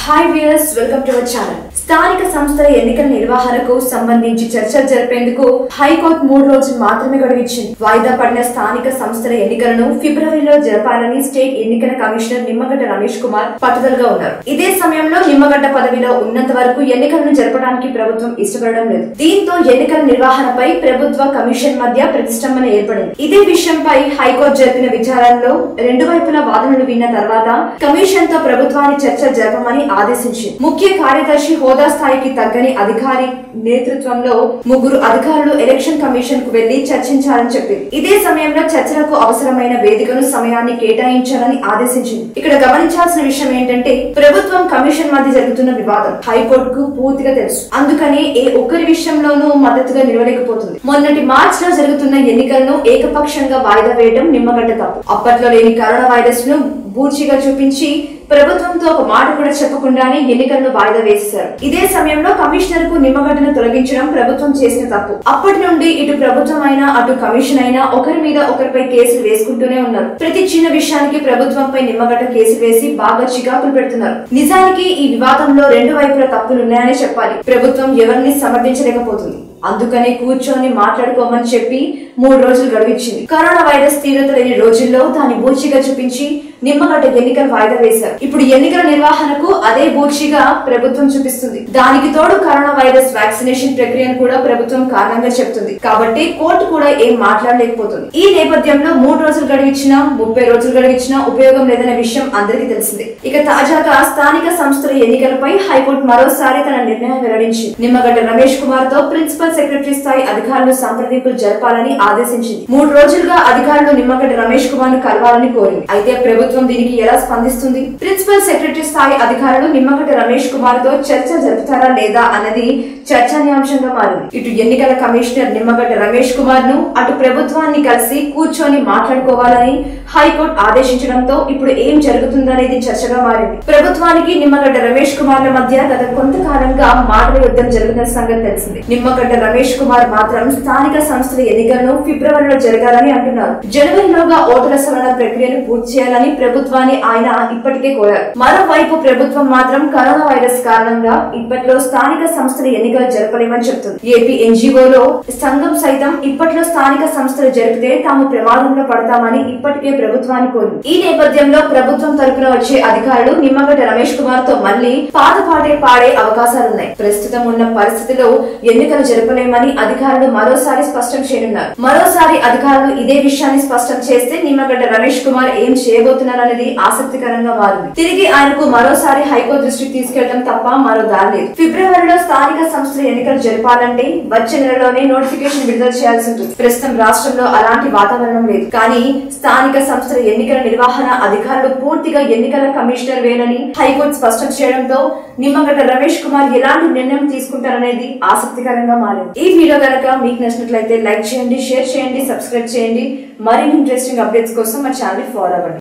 hi viewers welcome to our channel స్థానిక సంస్థల ఎన్నికల నిర్వహణకు సంబంధించి చర్చలు జరిపేందుకు హైకోర్టు మూడు రోజులు మాత్రమే గడువిచ్చింది వాయిదా పడిన స్థానిక సంస్థల ఎన్నికలను ఫిబ్రవరిలో జరపాలని స్టేట్ ఎన్నికల కమిషనర్ నిమ్మగడ్డ రమేష్ కుమార్ పట్టుదలగా ఉన్నారు ఇదే సమయంలో నిమ్మగడ్డ పదవిలో ఉన్నంత వరకు ఎన్నికలను జరపడానికి ప్రభుత్వం ఇష్టపడడం లేదు దీంతో ఎన్నికల నిర్వహణపై ప్రభుత్వ కమిషన్ మధ్య ప్రతిష్టంభన ఏర్పడింది ఇదే విషయంపై హైకోర్టు జరిపిన విచారణలో రెండు వైపుల వాదనలు విన్న తర్వాత కమిషన్ తో ప్రభుత్వాన్ని చర్చ జరపమని ఆదేశించింది ముఖ్య కార్యదర్శి హోదా స్థాయికి తగ్గని అధికారి నేతృత్వంలో ముగ్గురు అధికారులు ఎలక్షన్ కమిషన్ కు వెళ్లి చర్చించాలని చెప్పింది ఇదే సమయంలో చర్చలకు అవసరమైన వేదికను సమయాన్ని కేటాయించాలని ఆదేశించింది ఇక్కడ గమనించాల్సిన విషయం ఏంటంటే ప్రభుత్వం కమిషన్ మధ్య జరుగుతున్న వివాదం హైకోర్టుకు పూర్తిగా తెలుసు అందుకని ఏ ఒక్కరి విషయంలోనూ మద్దతుగా నిలవలేకపోతుంది మొన్నటి మార్చ్ లో జరుగుతున్న ఎన్నికలను ఏకపక్షంగా వాయిదా వేయడం నిమ్మగడ్డ తప్పు అప్పట్లో లేని కరోనా వైరస్ ను బూచిగా చూపించి ప్రభుత్వంతో ఒక మాట కూడా చెప్పకుండానే ఎన్నికలను వాయిదా వేసేశారు ఇదే సమయంలో కమిషనర్ కు నిమ్మగడ్డను తొలగించడం ప్రభుత్వం చేసిన తప్పు అప్పటి నుండి ఇటు ప్రభుత్వం అయినా అటు కమిషన్ అయినా ఒకరి మీద ఒకరిపై కేసులు వేసుకుంటూనే ఉన్నారు ప్రతి చిన్న విషయానికి ప్రభుత్వంపై నిమ్మగడ్డ కేసులు వేసి బాగా చికాకులు పెడుతున్నారు నిజానికి ఈ వివాదంలో రెండు వైపుల తప్పులున్నాయని చెప్పాలి ప్రభుత్వం ఎవరిని సమర్థించలేకపోతుంది అందుకనే కూర్చొని మాట్లాడుకోమని చెప్పి మూడు రోజులు గడువిచ్చింది కరోనా వైరస్ తీవ్రత లేని రోజుల్లో దాన్ని బూచిగా చూపించి నిమ్మగడ్డ ఎన్నికలు వాయిదా వేశారు ఇప్పుడు ఎన్నికల నిర్వహణకు అదే బూచిగా ప్రభుత్వం చూపిస్తుంది దానికి తోడు కరోనా వైరస్ వ్యాక్సినేషన్ ప్రక్రియను కూడా ప్రభుత్వం కారణంగా చెప్తుంది కాబట్టి కోర్టు కూడా ఏం మాట్లాడలేకపోతుంది ఈ నేపథ్యంలో మూడు రోజులు గడివిచ్చినా ముప్పై రోజులు గడివిచ్చినా ఉపయోగం లేదనే విషయం అందరికీ తెలిసిందే ఇక తాజాగా స్థానిక సంస్థల ఎన్నికలపై హైకోర్టు మరోసారి తన నిర్ణయం వెల్లడించింది నిమ్మగడ్డ రమేష్ కుమార్ తో ప్రిన్సిపల్ సెక్రటరీ స్థాయి అధికారులు సంప్రదింపులు జరపాలని ఆదేశించింది మూడు రోజులుగా అధికారులు నిమ్మగడ్డ రమేష్ కుమార్ ను కలవాలని కోరింది అయితే ప్రభుత్వం దీనికి ఎలా స్పందిస్తుంది ప్రిన్సిపల్ సెక్రటరీ స్థాయి అధికారులు నిమ్మగడ్డ రమేష్ కుమార్ తో చర్చ జరుపుతారా లేదా అన్నది చర్చనీయాంశంగా మారింది ఇటు ఎన్నికల కమిషనర్ నిమ్మగడ్డ రమేష్ కుమార్ ను అటు ప్రభుత్వాన్ని కలిసి కూర్చొని మాట్లాడుకోవాలని హైకోర్టు ఆదేశించడంతో ఇప్పుడు ఏం జరుగుతుందనేది చర్చగా మారింది ప్రభుత్వానికి నిమ్మగడ్డ రమేష్ కుమార్ల మధ్య గత కొంతకాలంగా మాటల యుద్ధం జరుగుతున్న సంగతి తెలిసింది నిమ్మగడ్డ రమేష్ కుమార్ మాత్రం స్థానిక సంస్థల ఎన్నికలను ఫిబ్రవరిలో జరగాలని అంటున్నారు జనవరిలోగా ఓటర్ల సవరణ ప్రక్రియను పూర్తి చేయాలని ప్రభుత్వాన్ని ఆయన ఇప్పటికే కోరారు మరోవైపు ప్రభుత్వం మాత్రం కరోనా వైరస్ కారణంగా ఇప్పట్లో స్థానిక సంస్థల ఎన్నికలు జరపలేమని చెప్తుంది ఏపీ ఎన్జీఓలో సంఘం సైతం ఇప్పట్లో స్థానిక సంస్థలు జరిపితే తాము ప్రమాదంలో పడతామని ఇప్పటికే ప్రభుత్వాన్ని కోరింది ఈ నేపథ్యంలో ప్రభుత్వం తరపున వచ్చే అధికారులు నిమ్మగడ్డ రమేష్ కుమార్ తో మళ్లీ పాత పాటే పాడే అవకాశాలున్నాయి ప్రస్తుతం ఉన్న పరిస్థితిలో ఎన్నికలు జరపలేమని అధికారులు మరోసారి స్పష్టం చేయనున్నారు మరోసారి అధికారులు ఇదే విషయాన్ని స్పష్టం చేస్తే నిమ్మగడ్డ రమేష్ కుమార్ ఏం చేయబోతున్నారనేది ఆసక్తికరంగా మారింది తిరిగి ఆయనకు మరోసారి హైకోర్టు దృష్టికి తీసుకెళ్లడం తప్ప మరో దారి లేదు ఫిబ్రవరిలో స్థానిక సంస్థల ఎన్నికలు జరపాలంటే వచ్చే నెలలోనే నోటిఫికేషన్ విడుదల చేయాల్సి ఉంటుంది ప్రస్తుతం రాష్ట్రంలో అలాంటి వాతావరణం లేదు కానీ స్థానిక సంస్థల ఎన్నికల నిర్వహణ అధికారులు పూర్తిగా ఎన్నికల కమిషనర్ వేనని హైకోర్టు స్పష్టం చేయడంతో నిమ్మగడ్డ రమేష్ కుమార్ ఎలాంటి నిర్ణయం తీసుకుంటారనేది ఆసక్తికరంగా మారింది ఈ వీడియో కనుక మీకు నచ్చినట్లయితే లైక్ చేయండి షేర్ చేయండి సబ్స్క్రైబ్ చేయండి మరిన్ని ఇంట్రెస్టింగ్ అప్డేట్స్ కోసం మా ఛానల్ ఫాలో అవ్వండి